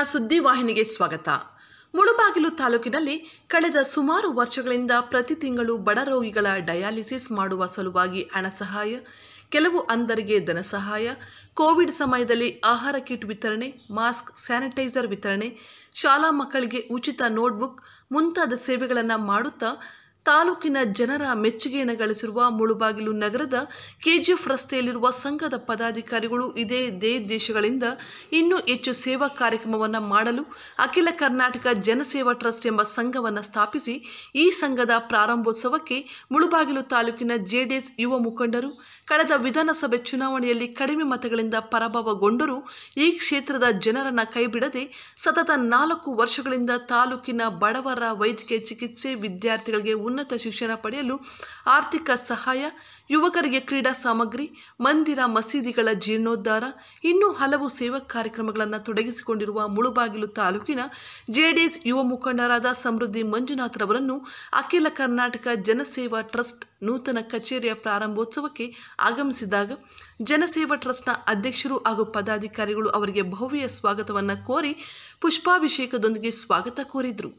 ಸುದ್ದಿವಾಹಿನಿಗೆ ಸ್ವಾಗತ ಮುಳುಬಾಗಿಲು ತಾಲೂಕಿನಲ್ಲಿ ಕಳೆದ ಸುಮಾರು ವರ್ಷಗಳಿಂದ ಪ್ರತಿ ತಿಂಗಳು ಬಡ ರೋಗಿಗಳ ಡಯಾಲಿಸಿಸ್ ಮಾಡುವ ಸಲುವಾಗಿ ಹಣ ಸಹಾಯ ಕೆಲವು ಅಂಧರಿಗೆ ಧನ ಸಹಾಯ ಕೋವಿಡ್ ಸಮಯದಲ್ಲಿ ಆಹಾರ ಕಿಟ್ ವಿತರಣೆ ಮಾಸ್ಕ್ ಸ್ಯಾನಿಟೈಸರ್ ವಿತರಣೆ ಶಾಲಾ ಮಕ್ಕಳಿಗೆ ಉಚಿತ ನೋಟ್ಬುಕ್ ಮುಂತಾದ ಸೇವೆಗಳನ್ನು ಮಾಡುತ್ತಾ ತಾಲೂಕಿನ ಜನರ ಮೆಚ್ಚುಗೆಯನ್ನು ಗಳಿಸಿರುವ ಮುಳುಬಾಗಿಲು ನಗರದ ಕೆಜಿಎಫ್ ರಸ್ತೆಯಲ್ಲಿರುವ ಸಂಘದ ಪದಾಧಿಕಾರಿಗಳು ಇದೇ ದೇ ದೇಶಗಳಿಂದ ಇನ್ನೂ ಹೆಚ್ಚು ಸೇವಾ ಕಾರ್ಯಕ್ರಮವನ್ನು ಮಾಡಲು ಅಖಿಲ ಕರ್ನಾಟಕ ಜನಸೇವಾ ಟ್ರಸ್ಟ್ ಎಂಬ ಸಂಘವನ್ನು ಸ್ಥಾಪಿಸಿ ಈ ಸಂಘದ ಪ್ರಾರಂಭೋತ್ಸವಕ್ಕೆ ಮುಳುಬಾಗಿಲು ತಾಲೂಕಿನ ಜೆಡಿಎಸ್ ಯುವ ಮುಖಂಡರು ಕಳೆದ ವಿಧಾನಸಭೆ ಚುನಾವಣೆಯಲ್ಲಿ ಕಡಿಮೆ ಮತಗಳಿಂದ ಪರಾಭವಗೊಂಡರೂ ಈ ಕ್ಷೇತ್ರದ ಜನರನ್ನ ಕೈಬಿಡದೆ ಸತತ ನಾಲ್ಕು ವರ್ಷಗಳಿಂದ ತಾಲೂಕಿನ ಬಡವರ ವೈದ್ಯಕೀಯ ಚಿಕಿತ್ಸೆ ವಿದ್ಯಾರ್ಥಿಗಳಿಗೆ ಉನ್ನತ ಶಿಕ್ಷಣ ಪಡೆಯಲು ಆರ್ಥಿಕ ಸಹಾಯ ಯುವಕರಿಗೆ ಕ್ರೀಡಾ ಸಾಮಗ್ರಿ ಮಂದಿರ ಮಸೀದಿಗಳ ಜೀರ್ಣೋದ್ಧಾರ ಇನ್ನೂ ಹಲವು ಸೇವಾ ಕಾರ್ಯಕ್ರಮಗಳನ್ನು ತೊಡಗಿಸಿಕೊಂಡಿರುವ ಮುಳುಬಾಗಿಲು ತಾಲೂಕಿನ ಜೆಡಿಎಸ್ ಯುವ ಮುಖಂಡರಾದ ಸಮೃದ್ಧಿ ಮಂಜುನಾಥ್ರವರನ್ನು ಅಖಿಲ ಕರ್ನಾಟಕ ಜನಸೇವಾ ಟ್ರಸ್ಟ್ ನೂತನ ಕಚೇರಿಯ ಪ್ರಾರಂಭೋತ್ಸವಕ್ಕೆ ಆಗಮಿಸಿದಾಗ ಜನಸೇವಾ ಟ್ರಸ್ಟ್ನ ಅಧ್ಯಕ್ಷರು ಹಾಗೂ ಪದಾಧಿಕಾರಿಗಳು ಅವರಿಗೆ ಭವ್ಯ ಸ್ವಾಗತವನ್ನು ಕೋರಿ ಪುಷ್ಪಾಭಿಷೇಕದೊಂದಿಗೆ ಸ್ವಾಗತ ಕೋರಿದರು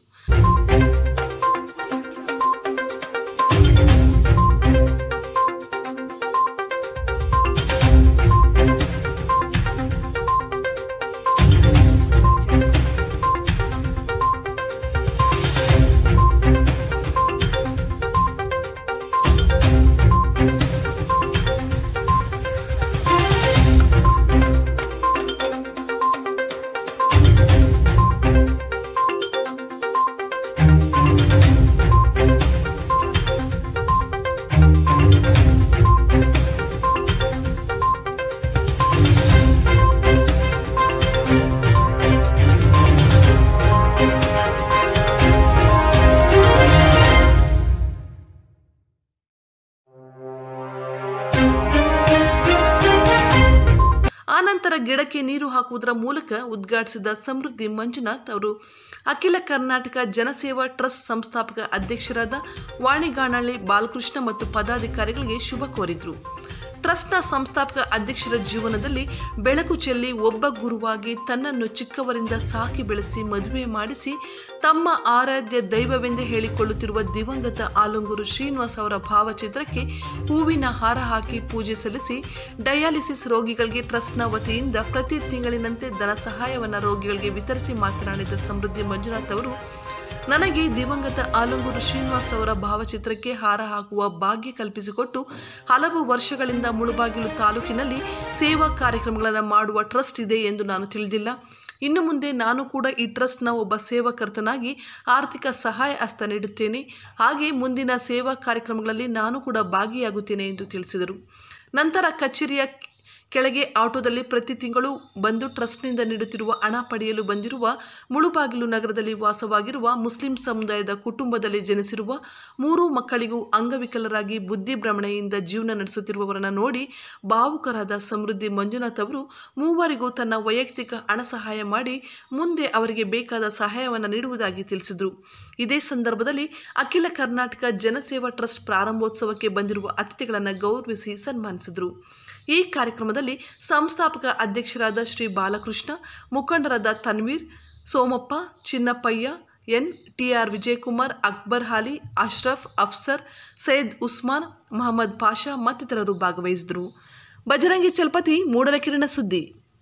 ಆನಂತರ ಗಿಡಕ್ಕೆ ನೀರು ಹಾಕುವುದರ ಮೂಲಕ ಉದ್ಘಾಟಿಸಿದ ಸಮೃದ್ಧಿ ಮಂಜುನಾಥ್ ಅವರು ಅಖಿಲ ಕರ್ನಾಟಕ ಜನಸೇವಾ ಟ್ರಸ್ಟ್ ಸಂಸ್ಥಾಪಕ ಅಧ್ಯಕ್ಷರಾದ ವಾಣಿಗಾನಹಳ್ಳಿ ಬಾಲಕೃಷ್ಣ ಮತ್ತು ಪದಾಧಿಕಾರಿಗಳಿಗೆ ಶುಭ ಕೋರಿದರು ಟ್ರಸ್ಟ್ನ ಸಂಸ್ಥಾಪಕ ಅಧ್ಯಕ್ಷರ ಜೀವನದಲ್ಲಿ ಬೆಳಕು ಚೆಲ್ಲಿ ಒಬ್ಬ ಗುರುವಾಗಿ ತನ್ನನ್ನು ಚಿಕ್ಕವರಿಂದ ಸಾಕಿ ಬೆಳೆಸಿ ಮದುವೆ ಮಾಡಿಸಿ ತಮ್ಮ ಆರಾಧ್ಯ ದೈವವೆಂದೇ ಹೇಳಿಕೊಳ್ಳುತ್ತಿರುವ ದಿವಂಗತ ಆಲಂಗೂರು ಶ್ರೀನಿವಾಸ್ ಅವರ ಭಾವಚಿತ್ರಕ್ಕೆ ಹೂವಿನ ಹಾರ ಹಾಕಿ ಪೂಜೆ ಸಲ್ಲಿಸಿ ಡಯಾಲಿಸಿಸ್ ರೋಗಿಗಳಿಗೆ ಟ್ರಸ್ಟ್ನ ವತಿಯಿಂದ ಪ್ರತಿ ತಿಂಗಳಿನಂತೆ ಧನ ಸಹಾಯವನ್ನು ರೋಗಿಗಳಿಗೆ ವಿತರಿಸಿ ಮಾತನಾಡಿದ ಸಮೃದ್ಧಿ ಮಂಜುನಾಥ್ ಅವರು ನನಗೆ ದಿವಂಗತ ಆಲಂಗೂರು ಶ್ರೀನಿವಾಸ್ ಅವರ ಭಾವಚಿತ್ರಕ್ಕೆ ಹಾರ ಹಾಕುವ ಭಾಗ್ಯ ಕಲ್ಪಿಸಿಕೊಟ್ಟು ಹಲವು ವರ್ಷಗಳಿಂದ ಮುಳುಬಾಗಿಲು ತಾಲೂಕಿನಲ್ಲಿ ಸೇವಾ ಕಾರ್ಯಕ್ರಮಗಳನ್ನು ಮಾಡುವ ಟ್ರಸ್ಟ್ ಇದೆ ಎಂದು ನಾನು ತಿಳಿದಿಲ್ಲ ಇನ್ನು ಮುಂದೆ ನಾನು ಕೂಡ ಈ ಟ್ರಸ್ಟ್ನ ಒಬ್ಬ ಸೇವಾಕರ್ತನಾಗಿ ಆರ್ಥಿಕ ಸಹಾಯ ಹಸ್ತ ನೀಡುತ್ತೇನೆ ಹಾಗೆ ಮುಂದಿನ ಸೇವಾ ಕಾರ್ಯಕ್ರಮಗಳಲ್ಲಿ ನಾನು ಕೂಡ ಭಾಗಿಯಾಗುತ್ತೇನೆ ಎಂದು ತಿಳಿಸಿದರು ನಂತರ ಕಚೇರಿಯ ಕೆಳಗೆ ಆಟೋದಲ್ಲಿ ಪ್ರತಿ ತಿಂಗಳು ಬಂದು ಟ್ರಸ್ಟ್ನಿಂದ ನೀಡುತ್ತಿರುವ ಹಣ ಪಡೆಯಲು ಬಂದಿರುವ ಮುಳುಬಾಗಿಲು ನಗರದಲ್ಲಿ ವಾಸವಾಗಿರುವ ಮುಸ್ಲಿಂ ಸಮುದಾಯದ ಕುಟುಂಬದಲ್ಲಿ ಜನಿಸಿರುವ ಮೂರೂ ಮಕ್ಕಳಿಗೂ ಅಂಗವಿಕಲರಾಗಿ ಬುದ್ಧಿಭ್ರಮಣೆಯಿಂದ ಜೀವನ ನಡೆಸುತ್ತಿರುವವರನ್ನು ನೋಡಿ ಭಾವುಕರಾದ ಸಮೃದ್ಧಿ ಮಂಜುನಾಥ್ ಅವರು ಮೂವರಿಗೂ ತನ್ನ ವೈಯಕ್ತಿಕ ಹಣ ಸಹಾಯ ಮಾಡಿ ಮುಂದೆ ಅವರಿಗೆ ಬೇಕಾದ ಸಹಾಯವನ್ನು ನೀಡುವುದಾಗಿ ತಿಳಿಸಿದರು ಇದೇ ಸಂದರ್ಭದಲ್ಲಿ ಅಖಿಲ ಕರ್ನಾಟಕ ಜನಸೇವಾ ಟ್ರಸ್ಟ್ ಪ್ರಾರಂಭೋತ್ಸವಕ್ಕೆ ಬಂದಿರುವ ಅತಿಥಿಗಳನ್ನು ಗೌರವಿಸಿ ಸನ್ಮಾನಿಸಿದರು ಈ ಕಾರ್ಯಕ್ರಮದಲ್ಲಿ ಸಂಸ್ಥಾಪಕ ಅಧ್ಯಕ್ಷರಾದ ಶ್ರೀ ಬಾಲಕೃಷ್ಣ ಮುಖಂಡರಾದ Tanveer Somappa Chinnappayya N T R Vijaykumar Akbar ಹಾಲಿ ಅಶ್ರಫ್ ಅಫ್ಸರ್ ಸೈಯದ್ ಉಸ್ಮಾನ್ ಮಹಮ್ಮದ್ ಪಾಷಾ ಮತ್ತಿತರರು ಭಾಗವಹಿಸಿದರು ಬಜರಂಗಿ ಚಲ್ಪತಿ ಮೂಡಲಕಿರಣ ಸುದ್ದಿ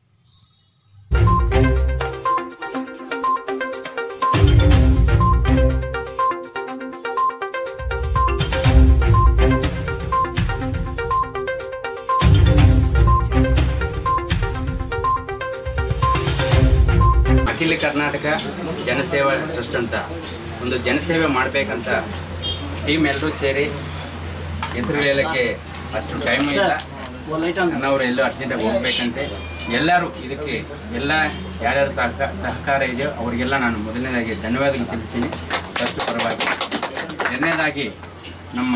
ಅಖಿಲ ಕರ್ನಾಟಕ ಜನಸೇವಾ ಟ್ರಸ್ಟ್ ಅಂತ ಒಂದು ಜನಸೇವೆ ಮಾಡಬೇಕಂತ ಟೀಮ್ ಎಲ್ಲರೂ ಸೇರಿ ಹೆಸರು ಹೇಳೋಕ್ಕೆ ಅಷ್ಟು ಟೈಮ್ ಇಲ್ಲ ನನ್ನವರು ಎಲ್ಲೋ ಅರ್ಜೆಂಟಾಗಿ ಹೋಗ್ಬೇಕಂತೆ ಎಲ್ಲರೂ ಇದಕ್ಕೆ ಎಲ್ಲ ಯಾರ್ಯಾರು ಸಹಕ ಸಹಕಾರ ಇದೆಯೋ ಅವರಿಗೆಲ್ಲ ನಾನು ಮೊದಲನೇದಾಗಿ ಧನ್ಯವಾದಗಳು ತಿಳಿಸ್ತೀನಿ ಫಸ್ಟ್ ಪರವಾಗಿ ಎರಡನೇದಾಗಿ ನಮ್ಮ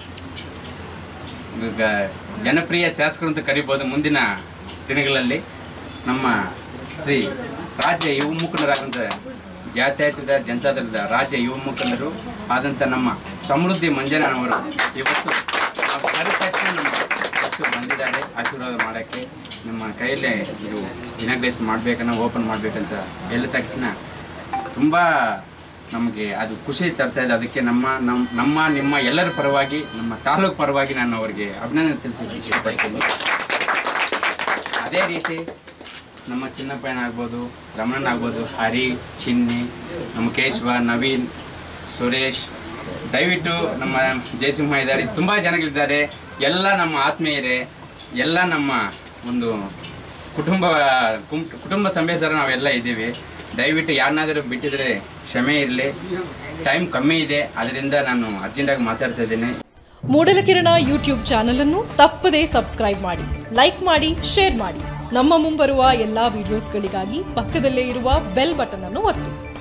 ಈಗ ಜನಪ್ರಿಯ ಶಾಸಕರು ಅಂತ ಕರಿಬೋದು ಮುಂದಿನ ದಿನಗಳಲ್ಲಿ ನಮ್ಮ ಶ್ರೀ ರಾಜ್ಯ ಯುವ ಮುಖಂಡರಾದಂಥ ಜಾತ್ಯತೀತ ಜನತಾದಳದ ರಾಜ್ಯ ಯುವ ಮುಖಂಡರು ಆದಂಥ ನಮ್ಮ ಸಮೃದ್ಧಿ ಮಂಜನವರು ಇವತ್ತು ನಾವು ಕರೆದ ತಕ್ಷಣ ನಮ್ಮ ಗೆಸ್ಟು ಬಂದಿದ್ದಾರೆ ಆಶೀರ್ವಾದ ಮಾಡೋಕ್ಕೆ ನಮ್ಮ ಕೈಯಲ್ಲೇ ಇದು ಇನಾಗ್ರೇಷನ್ ಮಾಡಬೇಕನ್ನ ಓಪನ್ ಮಾಡಬೇಕಂತ ಹೇಳಿದ ತಕ್ಷಣ ತುಂಬ ನಮಗೆ ಅದು ಖುಷಿ ತರ್ತಾ ಇದೆ ಅದಕ್ಕೆ ನಮ್ಮ ನಮ್ಮ ನಮ್ಮ ನಿಮ್ಮ ಎಲ್ಲರ ಪರವಾಗಿ ನಮ್ಮ ತಾಲೂಕು ಪರವಾಗಿ ನಾನು ಅವರಿಗೆ ಅಭಿನಂದನೆ ತಿಳಿಸಲಿಕ್ಕೆ ಇಷ್ಟಪಡ್ತೀನಿ ಅದೇ ರೀತಿ ನಮ್ಮ ಚಿನ್ನಪ್ಪಯ್ಯನ ಆಗ್ಬೋದು ರಮಣನ್ ಆಗ್ಬೋದು ಹರಿ ಚಿನ್ನಿ ನಮ್ಮ ಕೇಶವ ನವೀನ್ ಸುರೇಶ್ ದಯವಿಟ್ಟು ನಮ್ಮ ಜಯಸಿಂಹ ಇದ್ದಾರೆ ತುಂಬ ಜನಗಳಿದ್ದಾರೆ ಎಲ್ಲ ನಮ್ಮ ಆತ್ಮೀಯರೇ ಎಲ್ಲ ನಮ್ಮ ಒಂದು ಕುಟುಂಬ ಕುಂ- ಕುಟುಂಬ ಸಮೇಸರ ನಾವೆಲ್ಲ ಇದ್ದೀವಿ ದಯವಿಟ್ಟು ಯಾರನ್ನಾದರೂ ಬಿಟ್ಟಿದ್ರೆ ಕ್ಷಮೆ ಇರಲಿ ಟೈಮ್ ಕಮ್ಮಿ ಇದೆ ಅದರಿಂದ ನಾನು ಅರ್ಜೆಂಟಾಗಿ ಮಾತಾಡ್ತಾ ಇದ್ದೀನಿ ಮೂಡಲಕಿರಣ ಯೂಟ್ಯೂಬ್ ಚಾನಲ್ ಅನ್ನು ತಪ್ಪದೇ ಸಬ್ಸ್ಕ್ರೈಬ್ ಮಾಡಿ ಲೈಕ್ ಮಾಡಿ ಶೇರ್ ಮಾಡಿ ನಮ್ಮ ಮುಂಬರುವ ಎಲ್ಲಾ ವಿಡಿಯೋಸ್ಗಳಿಗಾಗಿ ಪಕ್ಕದಲ್ಲೇ ಇರುವ ಬೆಲ್ ಬಟನ್ ಅನ್ನು ಒತ್ತಿ